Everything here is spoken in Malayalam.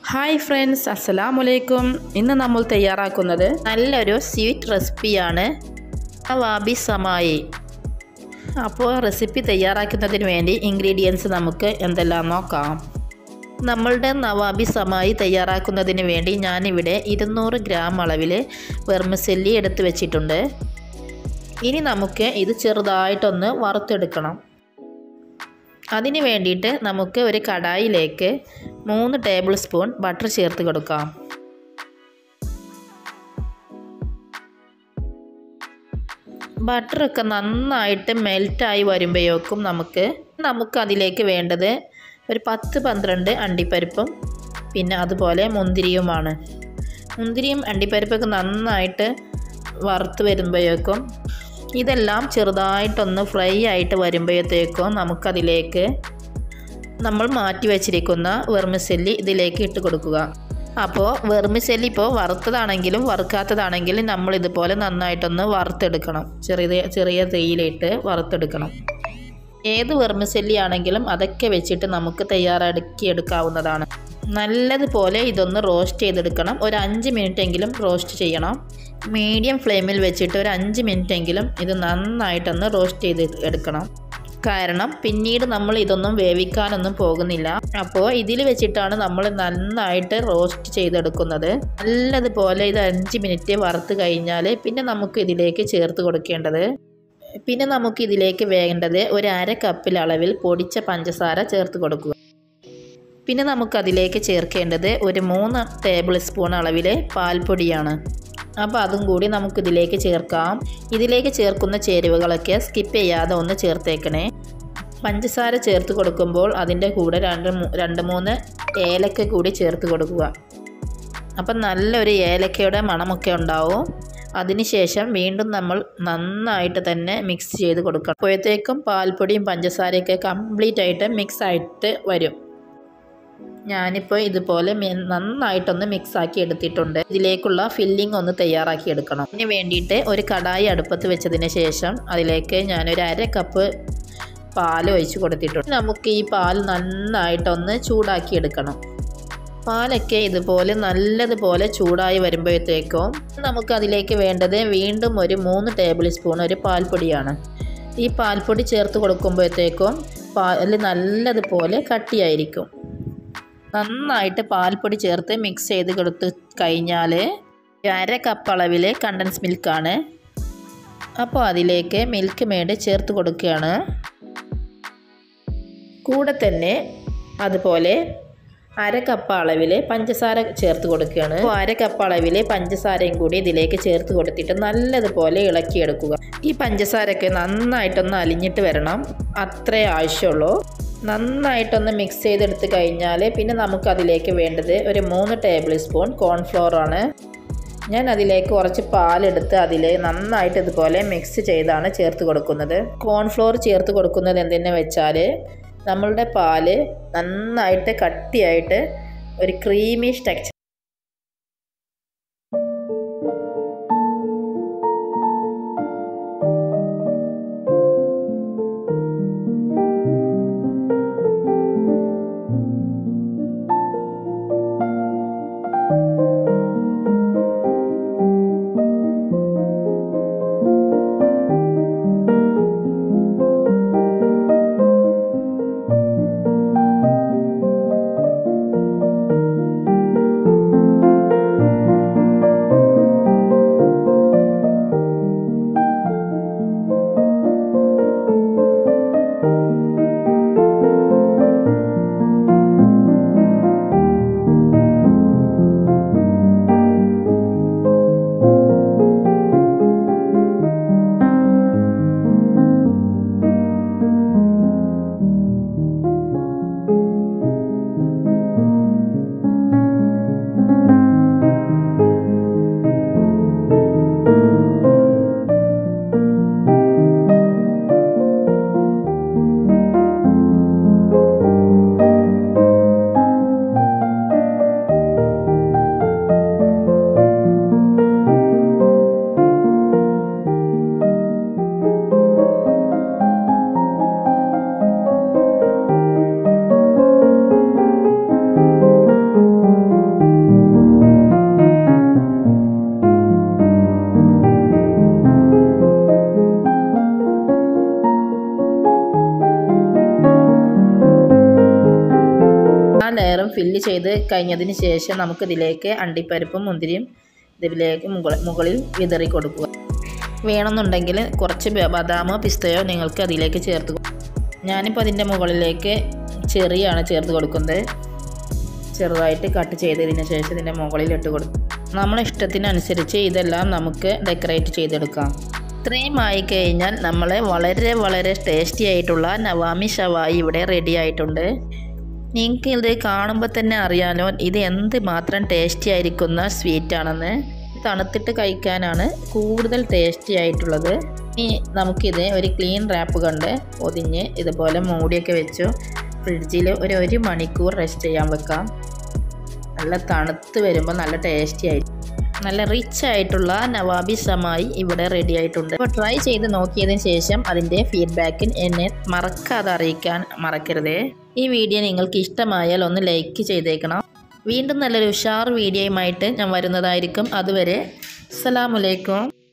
ഹായ് ഫ്രണ്ട്സ് അസ്സലാമലൈക്കും ഇന്ന് നമ്മൾ തയ്യാറാക്കുന്നത് നല്ലൊരു സ്വീറ്റ് റെസിപ്പിയാണ് വാബി സമായി അപ്പോൾ റെസിപ്പി തയ്യാറാക്കുന്നതിന് വേണ്ടി ഇൻഗ്രീഡിയൻസ് നമുക്ക് എന്തെല്ലാം നോക്കാം നമ്മളുടെ നവാബി സമായി തയ്യാറാക്കുന്നതിന് വേണ്ടി ഞാനിവിടെ ഇരുന്നൂറ് ഗ്രാം അളവിൽ വെർമസെല്ലി എടുത്ത് വെച്ചിട്ടുണ്ട് ഇനി നമുക്ക് ഇത് ചെറുതായിട്ടൊന്ന് വറുത്തെടുക്കണം അതിന് വേണ്ടിയിട്ട് നമുക്ക് ഒരു കടായിലേക്ക് മൂന്ന് ടേബിൾ സ്പൂൺ ബട്ടർ ചേർത്ത് കൊടുക്കാം ബട്ടറൊക്കെ നന്നായിട്ട് മെൽറ്റായി വരുമ്പോഴേക്കും നമുക്ക് നമുക്ക് അതിലേക്ക് വേണ്ടത് ഒരു പത്ത് പന്ത്രണ്ട് അണ്ടിപ്പരിപ്പും പിന്നെ അതുപോലെ മുന്തിരിയുമാണ് മുന്തിരിയും അണ്ടിപ്പരിപ്പൊക്കെ നന്നായിട്ട് വറുത്ത് വരുമ്പോഴേക്കും ഇതെല്ലാം ചെറുതായിട്ടൊന്ന് ഫ്രൈ ആയിട്ട് വരുമ്പോഴത്തേക്കും നമുക്കതിലേക്ക് നമ്മൾ മാറ്റി വച്ചിരിക്കുന്ന വെർമിസെല്ലി ഇതിലേക്ക് ഇട്ട് കൊടുക്കുക അപ്പോൾ വെർമിസെല്ലി ഇപ്പോൾ വറുത്തതാണെങ്കിലും വറുക്കാത്തതാണെങ്കിലും നമ്മൾ ഇതുപോലെ നന്നായിട്ടൊന്ന് വറുത്തെടുക്കണം ചെറിയ ചെറിയ തീയിലിട്ട് വറുത്തെടുക്കണം ഏത് വെർമിസെല്ലി ആണെങ്കിലും അതൊക്കെ വെച്ചിട്ട് നമുക്ക് തയ്യാറാക്കി എടുക്കാവുന്നതാണ് നല്ലതുപോലെ ഇതൊന്ന് റോസ്റ്റ് ചെയ്തെടുക്കണം ഒരു അഞ്ച് മിനിറ്റ് എങ്കിലും റോസ്റ്റ് ചെയ്യണം മീഡിയം ഫ്ലെയിമിൽ വെച്ചിട്ട് ഒരു അഞ്ച് മിനിറ്റ് എങ്കിലും ഇത് നന്നായിട്ടൊന്ന് റോസ്റ്റ് ചെയ്ത് എടുക്കണം കാരണം പിന്നീട് നമ്മൾ ഇതൊന്നും വേവിക്കാനൊന്നും പോകുന്നില്ല അപ്പോൾ ഇതിൽ വെച്ചിട്ടാണ് നമ്മൾ നന്നായിട്ട് റോസ്റ്റ് ചെയ്തെടുക്കുന്നത് നല്ലതുപോലെ ഇത് അഞ്ച് മിനിറ്റ് വറുത്ത് കഴിഞ്ഞാൽ പിന്നെ നമുക്ക് ഇതിലേക്ക് ചേർത്ത് കൊടുക്കേണ്ടത് പിന്നെ നമുക്ക് ഇതിലേക്ക് വേണ്ടത് ഒരു അര കപ്പിൽ അളവിൽ പൊടിച്ച പഞ്ചസാര ചേർത്ത് കൊടുക്കുക പിന്നെ നമുക്കതിലേക്ക് ചേർക്കേണ്ടത് ഒരു മൂന്ന് ടേബിൾ സ്പൂൺ അളവിൽ പാൽപ്പൊടിയാണ് അപ്പോൾ അതും കൂടി നമുക്കിതിലേക്ക് ചേർക്കാം ഇതിലേക്ക് ചേർക്കുന്ന ചേരുവകളൊക്കെ സ്കിപ്പ് ചെയ്യാതെ ഒന്ന് ചേർത്തേക്കണേ പഞ്ചസാര ചേർത്ത് കൊടുക്കുമ്പോൾ അതിൻ്റെ കൂടെ രണ്ട് രണ്ട് മൂന്ന് ഏലക്ക കൂടി ചേർത്ത് കൊടുക്കുക അപ്പം നല്ലൊരു ഏലക്കയുടെ മണമൊക്കെ ഉണ്ടാവും അതിനുശേഷം വീണ്ടും നമ്മൾ നന്നായിട്ട് തന്നെ മിക്സ് ചെയ്ത് കൊടുക്കണം അപ്പോഴത്തേക്കും പാൽപ്പൊടിയും പഞ്ചസാരയൊക്കെ കംപ്ലീറ്റ് ആയിട്ട് മിക്സ് ആയിട്ട് വരും ഞാനിപ്പോൾ ഇതുപോലെ നന്നായിട്ടൊന്ന് മിക്സ് ആക്കി എടുത്തിട്ടുണ്ട് ഇതിലേക്കുള്ള ഫില്ലിംഗ് ഒന്ന് തയ്യാറാക്കി എടുക്കണം അതിന് വേണ്ടിയിട്ട് ഒരു കടായി അടുപ്പത്ത് വെച്ചതിന് ശേഷം അതിലേക്ക് ഞാനൊരു അര കപ്പ് പാൽ ഒഴിച്ച് കൊടുത്തിട്ടുണ്ട് നമുക്ക് ഈ പാൽ നന്നായിട്ടൊന്ന് ചൂടാക്കി എടുക്കണം പാലൊക്കെ ഇതുപോലെ നല്ലതുപോലെ ചൂടായി വരുമ്പോഴത്തേക്കും നമുക്ക് അതിലേക്ക് വേണ്ടത് വീണ്ടും ഒരു മൂന്ന് ടേബിൾ സ്പൂൺ ഒരു പാൽപ്പൊടിയാണ് ഈ പാൽപ്പൊടി ചേർത്ത് കൊടുക്കുമ്പോഴത്തേക്കും പാൽ നല്ലതുപോലെ കട്ടിയായിരിക്കും നന്നായിട്ട് പാൽപ്പൊടി ചേർത്ത് മിക്സ് ചെയ്ത് കൊടുത്ത് കഴിഞ്ഞാൽ അര കപ്പ് അളവിൽ കണ്ടൻസ് മിൽക്കാണ് അപ്പോൾ അതിലേക്ക് മിൽക്ക് മേഡ് ചേർത്ത് കൊടുക്കുകയാണ് കൂടെ തന്നെ അതുപോലെ അര കപ്പ് അളവിൽ പഞ്ചസാര ചേർത്ത് കൊടുക്കുകയാണ് അപ്പോൾ അര കപ്പ് അളവിൽ പഞ്ചസാരയും കൂടി ഇതിലേക്ക് ചേർത്ത് കൊടുത്തിട്ട് നല്ലതുപോലെ ഇളക്കിയെടുക്കുക ഈ പഞ്ചസാരയൊക്കെ നന്നായിട്ടൊന്ന് അലിഞ്ഞിട്ട് വരണം അത്രേ ആവശ്യമുള്ളൂ നന്നായിട്ടൊന്ന് മിക്സ് ചെയ്തെടുത്ത് കഴിഞ്ഞാൽ പിന്നെ നമുക്ക് അതിലേക്ക് വേണ്ടത് ഒരു മൂന്ന് ടേബിൾ സ്പൂൺ കോൺഫ്ലോർ ആണ് ഞാൻ അതിലേക്ക് കുറച്ച് പാലെടുത്ത് അതിൽ നന്നായിട്ട് ഇതുപോലെ മിക്സ് ചെയ്താണ് ചേർത്ത് കൊടുക്കുന്നത് കോൺഫ്ലോർ ചേർത്ത് കൊടുക്കുന്നത് എന്തെന്ന് വെച്ചാൽ നമ്മളുടെ പാല് നന്നായിട്ട് കട്ടിയായിട്ട് ഒരു ക്രീമി ടെക്സ്ചർ ഫില്ല് ചെയ്ത് കഴിഞ്ഞതിന് ശേഷം നമുക്കിതിലേക്ക് അണ്ടിപ്പരിപ്പും മുന്തിരിയും ഇതിലേക്ക് മുകളിൽ മുകളിൽ വിതറി കൊടുക്കുക വേണമെന്നുണ്ടെങ്കിൽ കുറച്ച് ബ- ബദാമോ പിസ്തയോ നിങ്ങൾക്ക് അതിലേക്ക് ചേർത്ത് കൊ- ഞാനിപ്പോൾ അതിൻ്റെ മുകളിലേക്ക് ചെറിയാണ് ചേർത്ത് കൊടുക്കുന്നത് ചെറുതായിട്ട് കട്ട് ചെയ്തതിന് ശേഷം ഇതിൻ്റെ മുകളിൽ ഇട്ട് കൊടുക്കും നമ്മളെ ഇഷ്ടത്തിനനുസരിച്ച് ഇതെല്ലാം നമുക്ക് ഡെക്കറേറ്റ് ചെയ്തെടുക്കാം ഇത്രയും ആയി കഴിഞ്ഞാൽ നമ്മൾ വളരെ വളരെ ടേസ്റ്റി ആയിട്ടുള്ള നവാമി ഷവായി ഇവിടെ റെഡി ആയിട്ടുണ്ട് നിങ്ങൾക്ക് ഇത് കാണുമ്പോൾ തന്നെ അറിയാലോ ഇത് എന്ത് മാത്രം ടേസ്റ്റി ആയിരിക്കുന്ന സ്വീറ്റാണെന്ന് തണുത്തിട്ട് കഴിക്കാനാണ് കൂടുതൽ ടേസ്റ്റി ആയിട്ടുള്ളത് ഇനി നമുക്കിത് ഒരു ക്ലീൻ റാപ്പ് കൊണ്ട് പൊതിഞ്ഞ് ഇതുപോലെ മൂടിയൊക്കെ വെച്ചു ഫ്രിഡ്ജിൽ ഒരു ഒരു മണിക്കൂർ റെസ്റ്റ് ചെയ്യാൻ വെക്കാം നല്ല തണുത്ത് വരുമ്പോൾ നല്ല ടേസ്റ്റി ആയിരിക്കും നല്ല റിച്ച് ആയിട്ടുള്ള നവാബി സമായി ഇവിടെ റെഡി ആയിട്ടുണ്ട് അപ്പോൾ ട്രൈ ചെയ്ത് നോക്കിയതിന് ശേഷം അതിൻ്റെ ഫീഡ്ബാക്കിൽ എന്നെ മറക്കാതെ അറിയിക്കാൻ മറക്കരുതേ ഈ വീഡിയോ നിങ്ങൾക്ക് ഇഷ്ടമായാൽ ഒന്ന് ലൈക്ക് ചെയ്തേക്കണം വീണ്ടും നല്ലൊരു ഉഷാർ വീഡിയോയുമായിട്ട് ഞാൻ വരുന്നതായിരിക്കും അതുവരെ അസ്സലാമലൈക്കും